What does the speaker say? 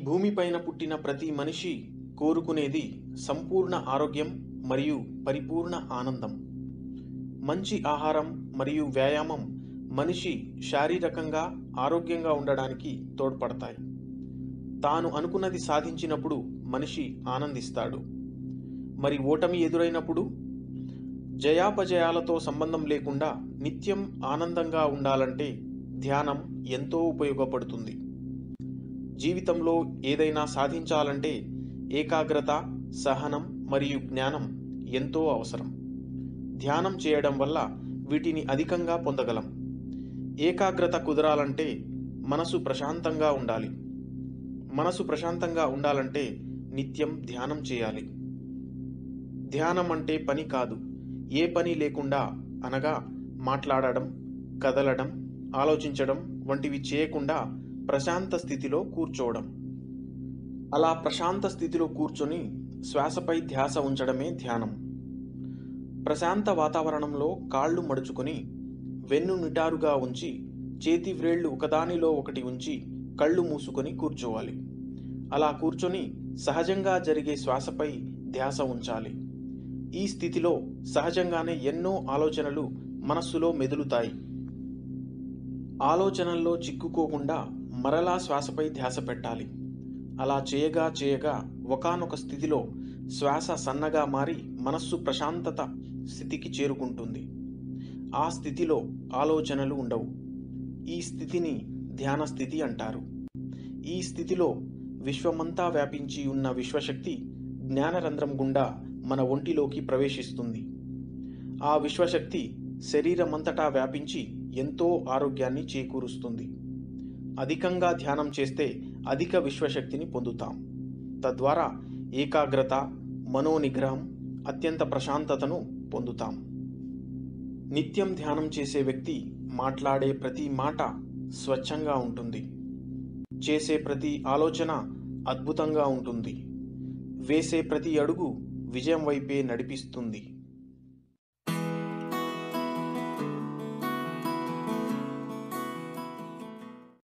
భూమిపైన పుట్టిన ప్రతి మనిషి కోరుకునేది సంపూర్ణ ఆరోగ్యం మరియు పరిపూర్ణ ఆనందం మంచి ఆహారం మరియు వ్యాయామం మనిషి శారీరకంగా ఆరోగ్యంగా ఉండడానికి తోడ్పడతాయి తాను అనుకున్నది సాధించినప్పుడు మనిషి ఆనందిస్తాడు మరి ఓటమి ఎదురైనప్పుడు జయాపజయాలతో సంబంధం లేకుండా నిత్యం ఆనందంగా ఉండాలంటే ధ్యానం ఎంతో ఉపయోగపడుతుంది జీవితంలో ఏదైనా సాధించాలంటే ఏకాగ్రత సహనం మరియు జ్ఞానం ఎంతో అవసరం ధ్యానం చేయడం వల్ల వీటిని అధికంగా పొందగలం ఏకాగ్రత కుదరాలంటే మనసు ప్రశాంతంగా ఉండాలి మనసు ప్రశాంతంగా ఉండాలంటే నిత్యం ధ్యానం చేయాలి ధ్యానం అంటే పని కాదు ఏ పని లేకుండా అనగా మాట్లాడడం కదలడం ఆలోచించడం వంటివి చేయకుండా ప్రశాంత స్థితిలో కూర్చోవడం అలా ప్రశాంత స్థితిలో కూర్చొని శ్వాసపై ధ్యాస ఉంచడమే ధ్యానం ప్రశాంత వాతావరణంలో కాళ్ళు మడుచుకొని వెన్ను నిటారుగా ఉంచి చేతి వ్రేళ్లు ఒకదానిలో ఒకటి ఉంచి కళ్ళు మూసుకొని కూర్చోవాలి అలా కూర్చొని సహజంగా జరిగే శ్వాసపై ధ్యాస ఉంచాలి ఈ స్థితిలో సహజంగానే ఎన్నో ఆలోచనలు మనస్సులో మెదులుతాయి ఆలోచనల్లో చిక్కుకోకుండా మరలా శ్వాసపై ధ్యాస పెట్టాలి అలా చేయగా చేయగా ఒకానొక స్థితిలో శ్వాస సన్నగా మారి మనస్సు ప్రశాంతత స్థితికి చేరుకుంటుంది ఆ స్థితిలో ఆలోచనలు ఉండవు ఈ స్థితిని ధ్యాన స్థితి అంటారు ఈ స్థితిలో విశ్వమంతా వ్యాపించి ఉన్న విశ్వశక్తి జ్ఞానరంధ్రం గుండా మన ఒంటిలోకి ప్రవేశిస్తుంది ఆ విశ్వశక్తి శరీరమంతటా వ్యాపించి ఎంతో ఆరోగ్యాన్ని చేకూరుస్తుంది అధికంగా ధ్యానం చేస్తే అధిక విశ్వశక్తిని పొందుతాం తద్వారా ఏకాగ్రత మనోనిగ్రహం అత్యంత ప్రశాంతతను పొందుతాం నిత్యం ధ్యానం చేసే వ్యక్తి మాట్లాడే ప్రతి మాట స్వచ్ఛంగా ఉంటుంది చేసే ప్రతి ఆలోచన అద్భుతంగా ఉంటుంది వేసే ప్రతి అడుగు విజయం వైపే నడిపిస్తుంది